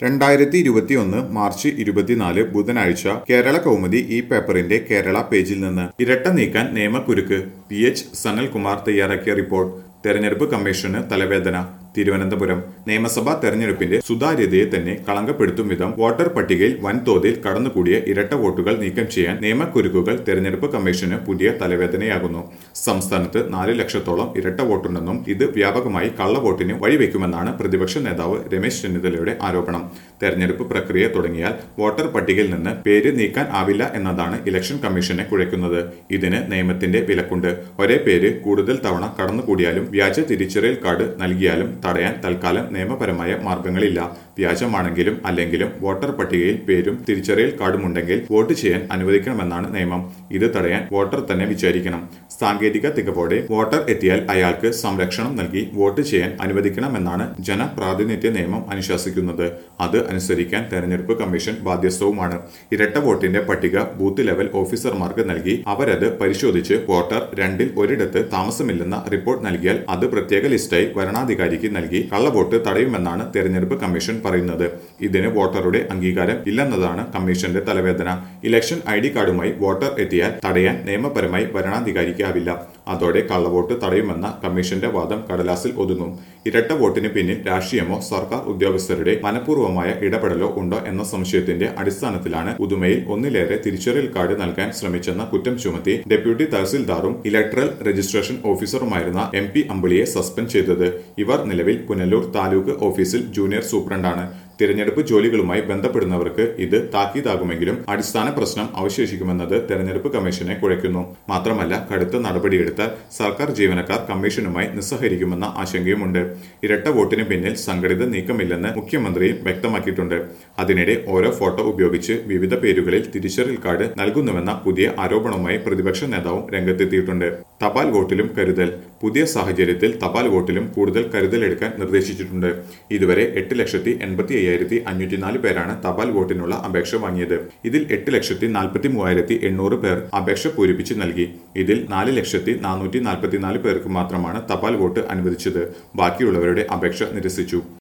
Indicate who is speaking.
Speaker 1: രണ്ടായിരത്തി ഇരുപത്തിയൊന്ന് മാർച്ച് ഇരുപത്തിനാല് ബുധനാഴ്ച കേരള കൗമുദി ഈ പേപ്പറിന്റെ കേരള പേജിൽ നിന്ന് ഇരട്ട നീക്കാൻ നിയമക്കുരുക്ക് പി എച്ച് സനൽകുമാർ തയ്യാറാക്കിയ റിപ്പോർട്ട് തെരഞ്ഞെടുപ്പ് കമ്മീഷന് തലവേദന തിരുവനന്തപുരം നിയമസഭാ തെരഞ്ഞെടുപ്പിന്റെ സുതാര്യതയെ തന്നെ കളങ്കപ്പെടുത്തും വിധം വോട്ടർ പട്ടികയിൽ വൻതോതിൽ കടന്നുകൂടിയ ഇരട്ട വോട്ടുകൾ നീക്കം ചെയ്യാൻ നിയമക്കുരുക്കുകൾ തെരഞ്ഞെടുപ്പ് കമ്മീഷന് പുതിയ തലവേദനയാകുന്നു സംസ്ഥാനത്ത് നാല് ലക്ഷത്തോളം ഇരട്ട വോട്ടുണ്ടെന്നും ഇത് വ്യാപകമായി കള്ളവോട്ടിന് വഴിവെക്കുമെന്നാണ് പ്രതിപക്ഷ നേതാവ് രമേശ് ചെന്നിത്തലയുടെ ആരോപണം തെരഞ്ഞെടുപ്പ് പ്രക്രിയ തുടങ്ങിയാൽ വോട്ടർ പട്ടികയിൽ നിന്ന് പേര് നീക്കാൻ ആവില്ല എന്നതാണ് ഇലക്ഷൻ കമ്മീഷനെ കുഴയ്ക്കുന്നത് ഇതിന് നിയമത്തിന്റെ വിലക്കുണ്ട് ഒരേ പേര് കൂടുതൽ തവണ കടന്നുകൂടിയാലും വ്യാജ തിരിച്ചറിയൽ കാർഡ് നൽകിയാലും തടയാൻ തൽക്കാലം നിയമപരമായ മാർഗങ്ങളില്ല വ്യാജമാണെങ്കിലും അല്ലെങ്കിലും വോട്ടർ പട്ടികയിൽ പേരും തിരിച്ചറിയൽ കാർഡുമുണ്ടെങ്കിൽ വോട്ട് ചെയ്യാൻ അനുവദിക്കണമെന്നാണ് നിയമം ഇത് തടയാൻ വോട്ടർ തന്നെ വിചാരിക്കണം സാങ്കേതിക തികവോടെ വോട്ടർ എത്തിയാൽ അയാൾക്ക് സംരക്ഷണം നൽകി വോട്ട് ചെയ്യാൻ അനുവദിക്കണമെന്നാണ് ജനപ്രാതിനിധ്യ നിയമം അനുശാസിക്കുന്നത് അത് അനുസരിക്കാൻ തെരഞ്ഞെടുപ്പ് കമ്മീഷൻ ബാധ്യസ്ഥവുമാണ് ഇരട്ട വോട്ടിന്റെ പട്ടിക ബൂത്ത് ലെവൽ ഓഫീസർമാർക്ക് നൽകി അവരത് പരിശോധിച്ച് വോട്ടർ രണ്ടിൽ ഒരിടത്ത് താമസമില്ലെന്ന റിപ്പോർട്ട് നൽകിയാൽ അത് പ്രത്യേക ലിസ്റ്റായി വരണാധികാരിക്ക് നൽകി കള്ളവോട്ട് തടയുമെന്നാണ് തെരഞ്ഞെടുപ്പ് കമ്മീഷൻ പറയുന്നത് ഇതിന് വോട്ടറുടെ അംഗീകാരം ഇല്ലെന്നതാണ് കമ്മീഷന്റെ തലവേദന ഇലക്ഷൻ ഐ ഡി കാർഡുമായി വോട്ടർ എത്തിയാൽ തടയാൻ നിയമപരമായി വരണാധികാരിക്കാവില്ല അതോടെ കള്ളവോട്ട് തടയുമെന്ന കമ്മീഷന്റെ വാദം കടലാസിൽ ഒതുങ്ങും ഇരട്ട വോട്ടിന് പിന്നിൽ രാഷ്ട്രീയമോ സർക്കാർ ഉദ്യോഗസ്ഥരുടെ മനഃപൂർവ്വമായ ഇടപെടലോ ഉണ്ടോ എന്ന സംശയത്തിന്റെ അടിസ്ഥാനത്തിലാണ് ഉദുമയിൽ ഒന്നിലേറെ തിരിച്ചറിയൽ കാർഡ് നൽകാൻ ശ്രമിച്ചെന്ന കുറ്റം ചുമത്തി ഡെപ്യൂട്ടി തഹസിൽദാറും ഇലക്ട്രൽ രജിസ്ട്രേഷൻ ഓഫീസറുമായിരുന്ന എം പി അമ്പിളിയെ സസ്പെൻഡ് ചെയ്തത് ഇവർ നിലവിൽ പുനലൂർ താലൂക്ക് ഓഫീസിൽ ജൂനിയർ സൂപ്രണ്ടാണ് തിരഞ്ഞെടുപ്പ് ജോലികളുമായി ബന്ധപ്പെടുന്നവർക്ക് ഇത് താക്കീതാകുമെങ്കിലും അടിസ്ഥാന പ്രശ്നം അവശേഷിക്കുമെന്നത് തെരഞ്ഞെടുപ്പ് കമ്മീഷനെ കുഴയ്ക്കുന്നു മാത്രമല്ല കടുത്ത നടപടിയെടുത്താൽ സർക്കാർ ജീവനക്കാർ കമ്മീഷനുമായി നിസ്സഹരിക്കുമെന്ന ആശങ്കയുമുണ്ട് ഇരട്ട വോട്ടിന് പിന്നിൽ സംഘടിത നീക്കമില്ലെന്ന് മുഖ്യമന്ത്രിയും വ്യക്തമാക്കിയിട്ടുണ്ട് അതിനിടെ ഓരോ ഫോട്ടോ ഉപയോഗിച്ച് വിവിധ പേരുകളിൽ തിരിച്ചറിയൽ കാർഡ് നൽകുന്നുവെന്ന പുതിയ ആരോപണവുമായി പ്രതിപക്ഷ നേതാവും രംഗത്തെത്തിയിട്ടുണ്ട് തപാൽ വോട്ടിലും കരുതൽ പുതിയ സാഹചര്യത്തിൽ തപാൽ വോട്ടിലും കൂടുതൽ കരുതലെടുക്കാൻ നിർദ്ദേശിച്ചിട്ടുണ്ട് ഇതുവരെ എട്ട് ലക്ഷത്തി എൺപത്തി അയ്യായിരത്തി അഞ്ഞൂറ്റിനാല് പേരാണ് തപാൽ വോട്ടിനുള്ള അപേക്ഷ വാങ്ങിയത് ഇതിൽ എട്ട് ലക്ഷത്തി നാൽപ്പത്തി മൂവായിരത്തി എണ്ണൂറ് പേർ അപേക്ഷ പൂരിപ്പിച്ച് നൽകി ഇതിൽ നാല് ലക്ഷത്തി നാനൂറ്റി നാൽപ്പത്തിനാല് പേർക്ക് മാത്രമാണ് തപാൽ വോട്ട് അനുവദിച്ചത് ബാക്കിയുള്ളവരുടെ അപേക്ഷ നിരസിച്ചു